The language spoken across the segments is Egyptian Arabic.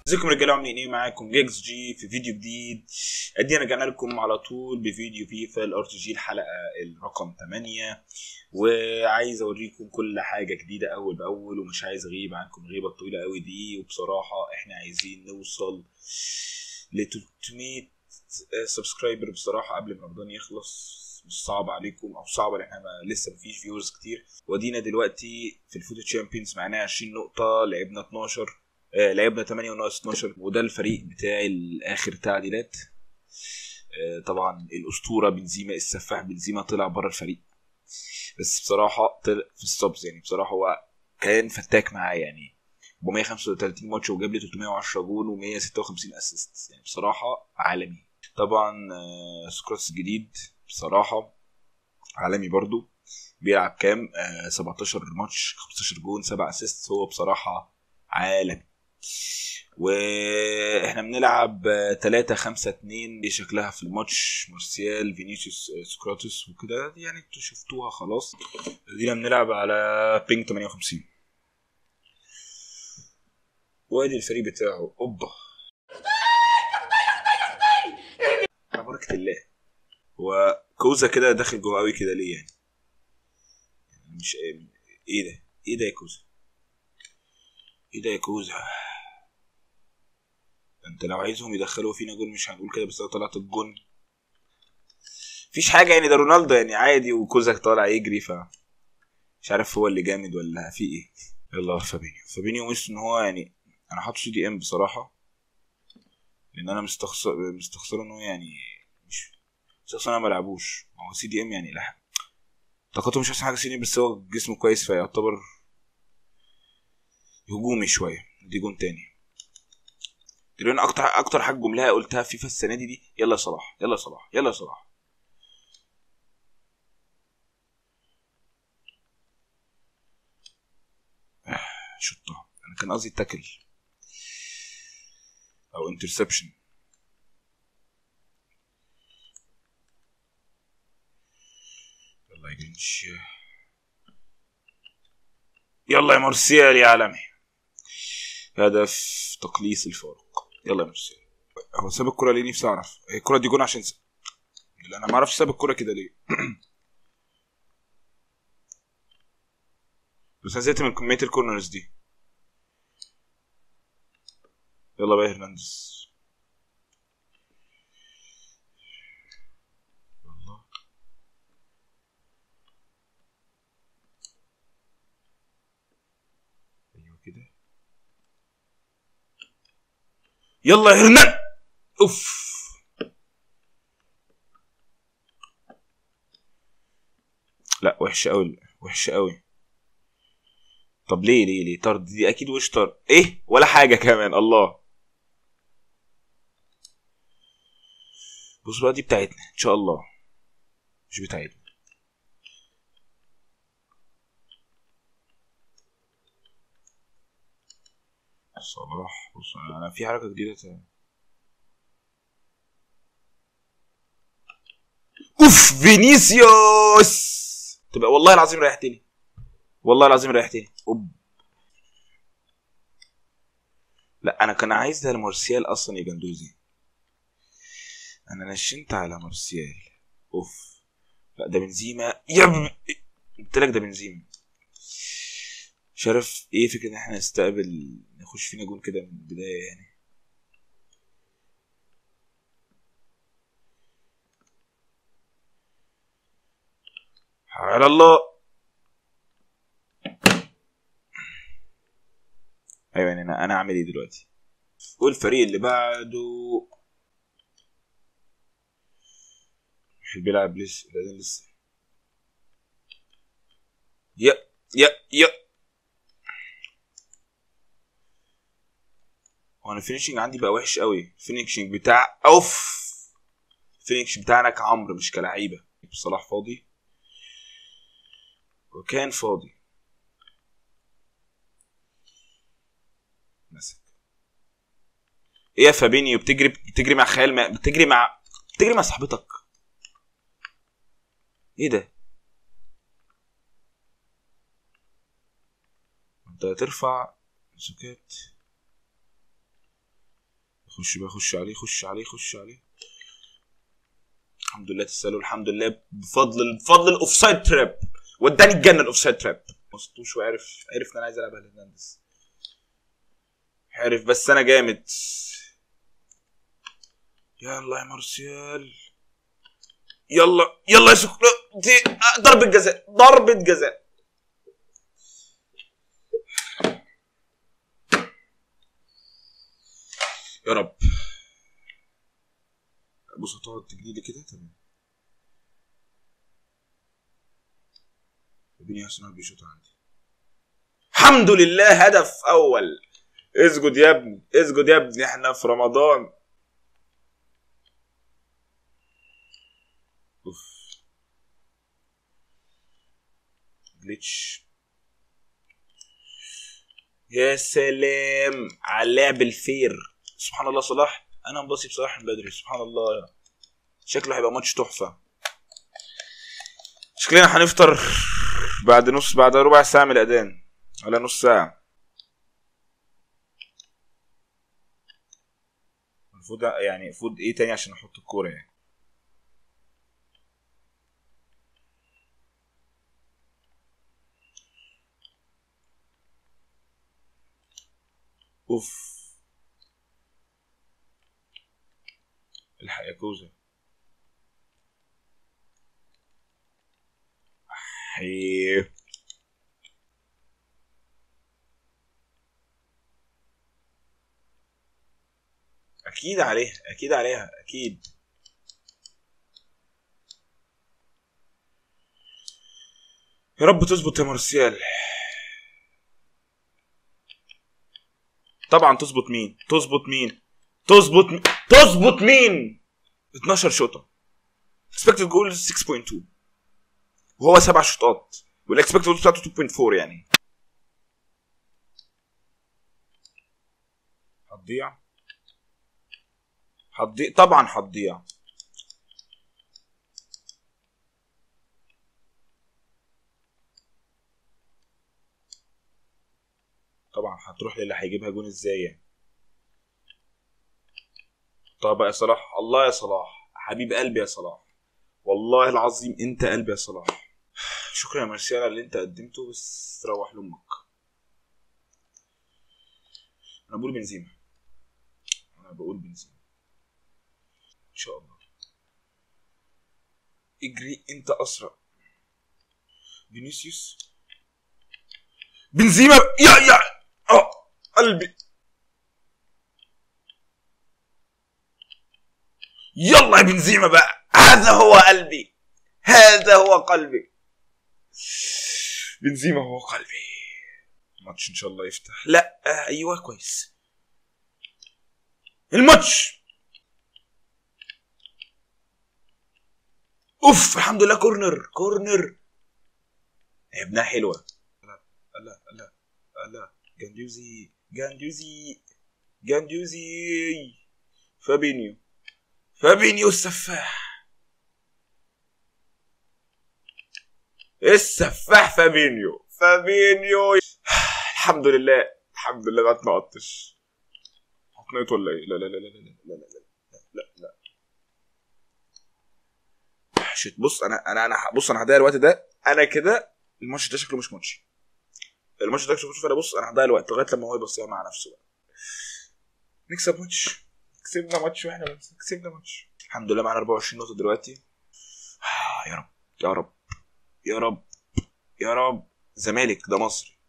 ازيكم رجاله عاملين ايه معاكم جيكس جي في فيديو جديد ادينا رجعنا لكم على طول بفيديو فيفا الار تي جي الحلقه الرقم 8 وعايز اوريكم كل حاجه جديده اول باول ومش عايز اغيب عنكم غيبه طويله قوي دي وبصراحه احنا عايزين نوصل ل 300 سبسكرايبر بصراحه قبل ما رمضان يخلص مش صعب عليكم او صعب ان احنا ما لسه مفيش فيورز كتير ودينا دلوقتي في الفوتو تشامبيونز معناها 20 نقطه لعبنا 12 آه لعبنا 8 وناقص 12 وده الفريق بتاعي الاخر تعديلات آه طبعا الاسطوره بنزيما السفاح بنزيما طلع بره الفريق بس بصراحه طلع في السبز يعني بصراحه هو كان فتاك معايا يعني 435 ماتش وجاب لي 310 جول و156 اسيست يعني بصراحه عالمي طبعا آه سكروتس الجديد بصراحه عالمي برضو بيلعب كام آه 17 ماتش 15 جون 7 اسيست هو بصراحه عالمي واحنا بنلعب 3 5 2 دي شكلها في الماتش مارسيال فينيسيوس سكراتوس وكده يعني انتوا شفتوها خلاص دينا بنلعب على بينج 58 وادي الفريق بتاعه اوبا على بركة الله هو كوزا كده داخل جوه قوي كده ليه يعني مش ايه ده ايه ده يا كوزا ايه ده يا كوزا انت لو عايزهم يدخلوا فينا جول مش هنقول كده بس لو طلعت الجون مفيش حاجه يعني ده رونالدو يعني عادي وكوزا طالع يجري ف مش عارف هو اللي جامد ولا في ايه يلا فابينيو فابينيو مش ان هو يعني انا حاطه سي دي ام بصراحه لان انا مستخسر مستخسره ان هو يعني مش مستخسر انا ما بلعبوش هو سي دي ام يعني لا طاقته مش احسن حاجه سي دي ام بس هو جسمه كويس فيعتبر هجومي شويه دي جون تاني تقريبا اكتر اكتر حاجه جمله قلتها في فيفا السنه دي دي يلا يا صلاح يلا يا صلاح يلا يا صلاح شطها انا كان قصدي تاكل او انترسبشن يلا يا جنش يلا يا مرسيال يا عالمي هدف تقليص الفارق يلا يا مرسيال هو ساب الكرة ليه نفسي اعرف الكرة دي جون عشان س... انا ما اعرفش ساب الكرة كده ليه بس انا زهقت من كمية الكورنرز دي يلا بقى هرنانديز يلا ايوه كده يلا يا هرنان اوف لا وحشه قوي وحشه قوي طب ليه ليه ليه طرد دي اكيد وش طرد ايه ولا حاجه كمان الله بص بقى دي بتاعتنا ان شاء الله مش بتاعتنا صلاح بص انا في حركه جديده تاني. اوف فينيسيوس تبقى والله العظيم ريحتني والله العظيم ريحتني أوب. لا انا كان عايز ده لمارسيال اصلا يا جندوزي انا نشنت على مارسيال اوف لا ده بنزيما يا ب... قلت لك ده بنزيما مش عارف ايه فكره ان احنا نستقبل نخش فينا جون كده من البدايه يعني على الله ايوه يعني انا انا اعمل ايه دلوقتي والفريق اللي بعده بيلعب لسه بعدين لسه يا يا يا وانا الفينشنج عندي بقى وحش قوي الفينشنج بتاع اوف الفينشنج بتاعنا كعمرو مش كلعيبه صلاح فاضي وكان فاضي مسك ايه يا فابينيو بتجري بتجري مع خيال ما بتجري مع بتجري مع صاحبتك ايه ده انت هترفع مسكات خش بقى خش عليه خش عليه خش عليه الحمد لله تسلل الحمد لله بفضل بفضل الاوفسايد تراب وداني الجنه الاوفسايد تراب ما وصلتوش وعرف عرف ان انا عايز العبها لهرنانديز عرف بس انا جامد يلا يا مارسيال يلا يلا يا سكر دي ضربة جزاء ضربة جزاء يا رب بص هتقعد تجري لي كده تمام بني حسن بيشوط عندي الحمد لله هدف اول اسجد يا ابني اسجد يا ابني احنا في رمضان اوف جليتش يا سلام على اللعب الفير سبحان الله صلاح انا مبصي بصلاح من بدري سبحان الله شكله هيبقى ماتش تحفه شكلنا هنفطر بعد نص بعد ربع ساعه من الاذان ولا نص ساعه المفروض يعني المفروض ايه تاني عشان احط الكوره يعني اوف الحق يا كوزا حي اكيد عليها اكيد عليها اكيد يا رب تظبط يا مارسيال طبعا تظبط مين تظبط مين تظبط مين تظبط مين 12 شوطه اكسبكتد جول 6.2 وهو سبع شوطات والاكسبكتد جول بتاعته 2.4 يعني هتضيع هتضيع طبعا هتضيع طبعا هتروح للي هيجيبها جون ازاي يعني طب يا صلاح الله يا صلاح حبيب قلبي يا صلاح والله العظيم انت قلبي يا صلاح شكرا يا مارسيال على اللي انت قدمته بس روح لامك انا بقول بنزيما انا بقول بنزيما ان شاء الله اجري انت اسرع فينيسيوس بنزيما يا يا اه قلبي يلا يا بنزيما بقى هذا هو قلبي هذا هو قلبي بنزيما هو قلبي الماتش ان شاء الله يفتح لا آه ايوه كويس الماتش اوف الحمد لله كورنر كورنر ابنها حلوه لا لا لا لا جاندوزي جاندوزي جاندوزي فابينيو فابينيو السفاح السفاح فابينيو فابينيو الحمد لله الحمد لله ما تنقطش هتنقط ولا ايه لا لا لا لا لا لا لا لا لا لا شيت بص انا انا انا بص انا هضيع الوقت ده انا كده الماتش ده شكله مش ماتش الماتش ده شكله مش انا بص انا هضيع الوقت لغايه لما هو يبص مع نفسه بقى نكسب ماتش كسبنا ماتش واحنا بس كسبنا ماتش الحمد لله معانا 24 نقطه دلوقتي يا رب يا رب يا رب يا رب زمالك ده مصري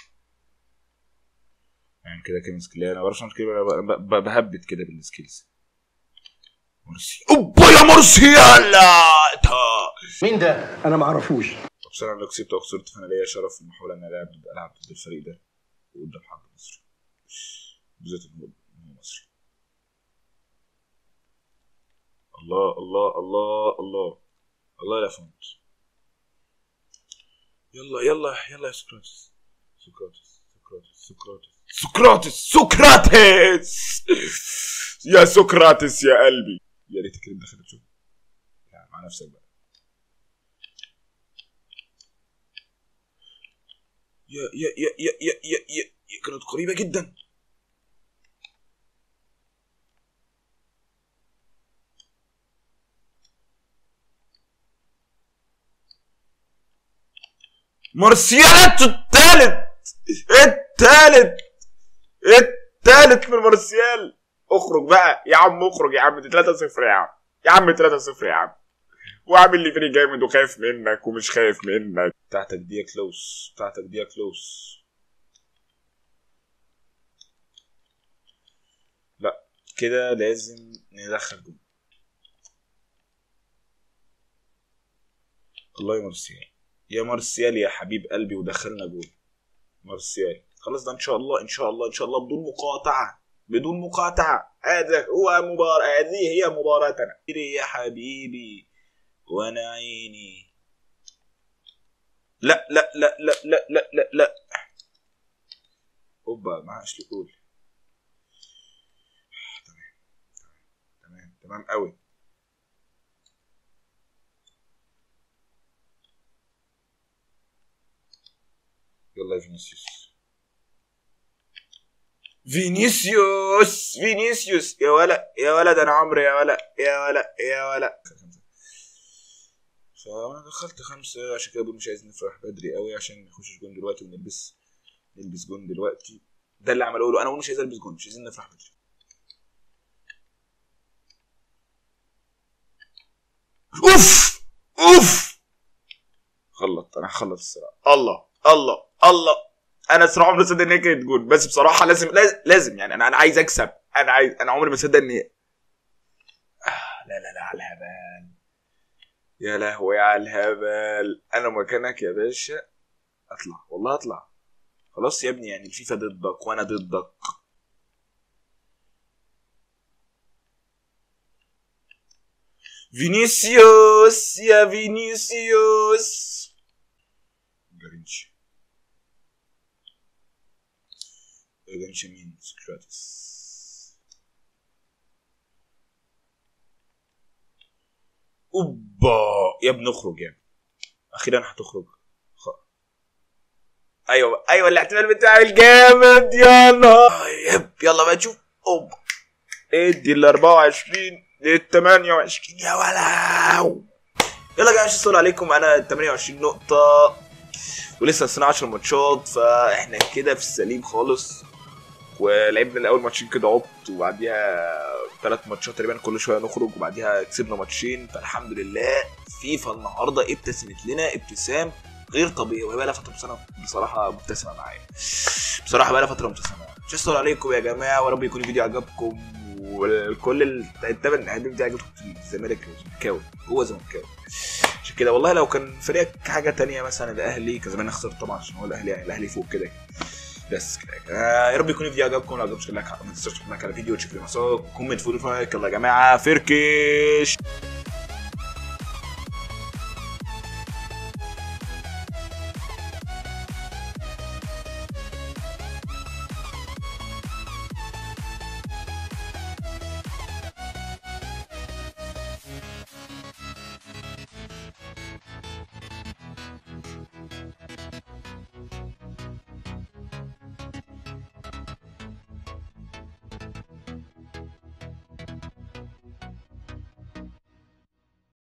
يعني كده كام سكيل انا ما بعرفش اعمل كده أنا ب- ب- بهبت كده بالسكيلز مرسي اوبا يا مرسي يلا تا مين ده؟ انا ما اعرفوش طب بصراحه لو كسبت او خسرت فانا ليا شرف المحاوله ان العب ضد العب ضد الفريق ده وقدام حد مصري بالذات ان هو إن هو مصري الله الله الله الله الله يا فونت يلا يلا يلا يا سقراطس سقراطس سقراطس سقراطس سقراطس سقراطس يا سقراطس يا قلبي يا ريتك كده دخلت شوف يعني مع نفسك بقى يا يا يا يا يا يا, يا, يا كانت قريبة جدا مارسيال التالت التالت التالت من مارسيال اخرج بقى يا عم اخرج يا عم دي 3 0 يا عم يا عم 3 0 يا عم وعامل لي فريق جامد وخايف منك ومش خايف منك بتاعتك دي يا كلوس بتاعتك دي يا كلوس لا كده لازم ندخل جول الله يا مارسيال يا مارسيال يا حبيب قلبي ودخلنا جول مارسيال خلاص ده ان شاء الله ان شاء الله ان شاء الله بدون مقاطعه بدون مقاطعه هذا هو مباراة هذه هي مباراتنا يا حبيبي وانا عيني لا لا لا لا لا لا لا لا اوبا معاش لكول تمام تمام تمام قوي يلا يا فينيسيوس فينيسيوس فينيسيوس يا ولا يا ولد انا عمري يا ولا يا ولا يا ولا فانا دخلت خمسة عشان كده بقول مش عايز نفرح بدري قوي عشان نخش جون دلوقتي ونلبس نلبس جون دلوقتي ده اللي عمال اقوله انا بقول مش عايز البس جون مش عايزين نفرح بدري اوف اوف خلط انا هخلط الصراحه الله الله الله انا صراحه عمري ما صدق ان هي كانت جون بس بصراحه لازم لازم, لازم يعني انا انا عايز اكسب انا عايز انا عمري ما صدق ان هي آه لا لا لا على الهبال يا لهوي على الهبل انا مكانك يا باشا اطلع والله اطلع خلاص يا ابني يعني الفيفا ضدك وانا ضدك فينيسيوس يا فينيسيوس جرينش جرينش مين سكراتس اوبا يا ابني اخرج يا ابني اخيرا هتخرج خ... ايوه ايوه الاحتمال بتاعي الجامد يا نهار طيب يلا بقى نشوف اوبا ادي ال 24 لل 28 يا ولا يلا يا جماعه السلام عليكم انا 28 نقطة ولسه لسنا 10 ماتشات فاحنا كده في السليم خالص ولعبنا الاول ماتشين كده عبط وبعديها ثلاث ماتشات تقريبا كل شويه نخرج وبعديها كسبنا ماتشين فالحمد لله فيفا النهارده ابتسمت لنا ابتسام غير طبيعي وهي بقى لها فتره بصراحه بصراحه مبتسمه معايا بصراحه بقى لها فتره مبتسمه معايا شكرا عليكم يا جماعه ورب يكون الفيديو عجبكم والكل اللي التابع الحاجات دي عجبتكم الزمالك زملكاوي هو زملكاوي عشان كده والله لو كان فريقك حاجه تانية مثلا الاهلي كان زمان خسرت طبعا عشان هو الاهلي يعني الاهلي فوق كده بس كده آه يا رب يكون الفيديو عجبكم لو عجبكم لايك ما تنساش تحط لايك على الفيديو وتشوف لي مساق كومنت فولو يلا يا جماعه فركش